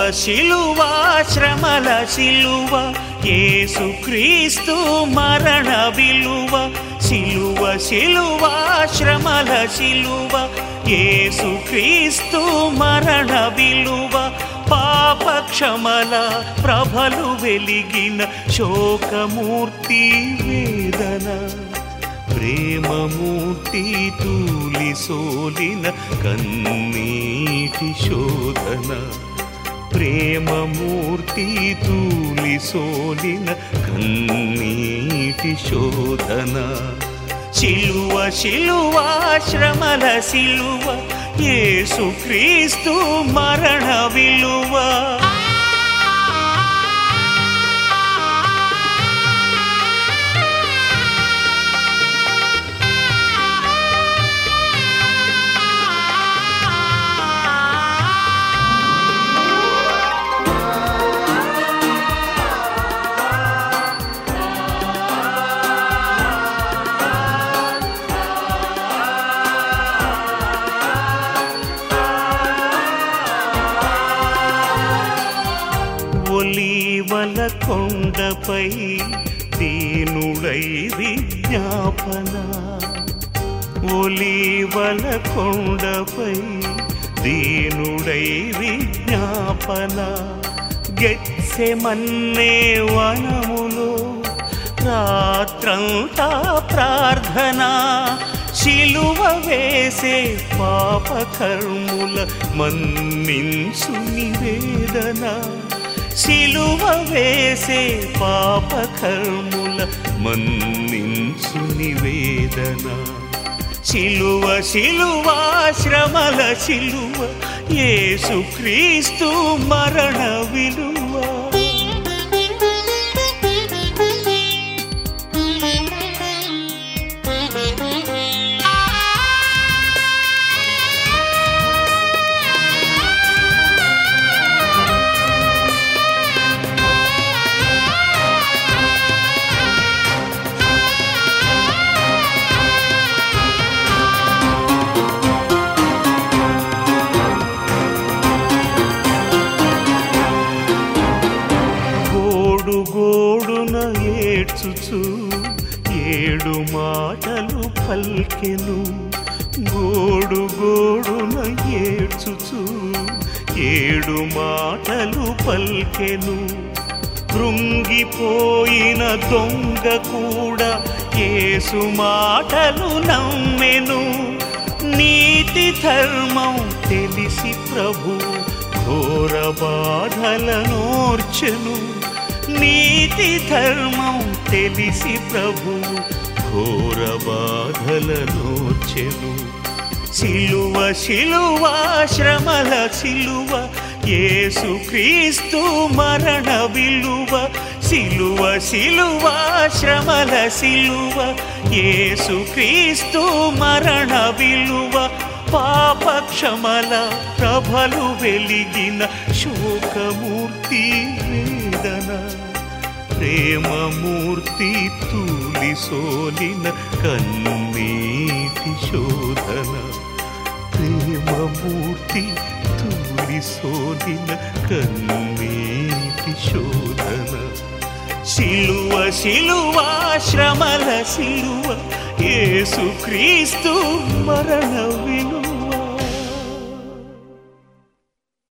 శిలువ శ్రమల శిలువ యేసు క్రీస్తు మరణ విలువ శిలువ శిలువ శ్రమల శిలువ యేసు క్రీస్తు మరణ విలువ పాప క్షమల ప్రభలు వెలిగిన శోకమూర్తి వేదన ప్రేమమూర్తి తూలి సోలిన కన్నీటి శోధన ప్రేమమూర్తి తూలి సోలిన కన్నీటి శోధన శిలువ శిలువ శ్రమల శిలువ యేసు క్రీస్తు మరణ విలువ ఒలీవల కొండపై దీనుడై విజ్ఞాపన ఒలీవల కొండపై దీనుడై విజ్ఞాపన గెత్సెమన్నే వనములో రాత్రంతా ప్రార్థన శిలువ వేసే పాప కర్ముల మన్నించు నివేదన శిలువ వేసే పాప కర్ముల మన్నించు నివేదన శిలువ శిలువ శ్రమల శిలువ యేసు క్రీస్తు మరణ విలువ గోడు గోడున ఏడ్చుచు ఏడు మాటలు పల్కెను గోడు గోడున ఏడ్చుచు ఏడు మాటలు పల్కెను కృంగిపోయిన దొంగ కూడా యేసు మాటలు నమ్మెను నీతి ధర్మం తెలిసి ప్రభు ఘోర బాధలనోర్చెను నీతి ధర్మం తెలిసి ప్రభు ఘోర బాధలనోర్చెను శిలువ శిలువ శ్రమల శిలువ యేసు క్రీస్తు మరణ విలువ శిలువ శిలువ శ్రమల శిలువ యేసు క్రీస్తు మరణ విలువ పాప క్షమల ప్రభలు వెలిగిన శోకమూర్తి వేదన ప్రేమమూర్తి తూలి సోలిన కన్నీటి శోధన ప్రేమమూర్తి తూలి సోలిన కన్నీటి శోధన శిలువ శిలువ శ్రమల శిలువ యేసు క్రీస్తు మరణ విలువ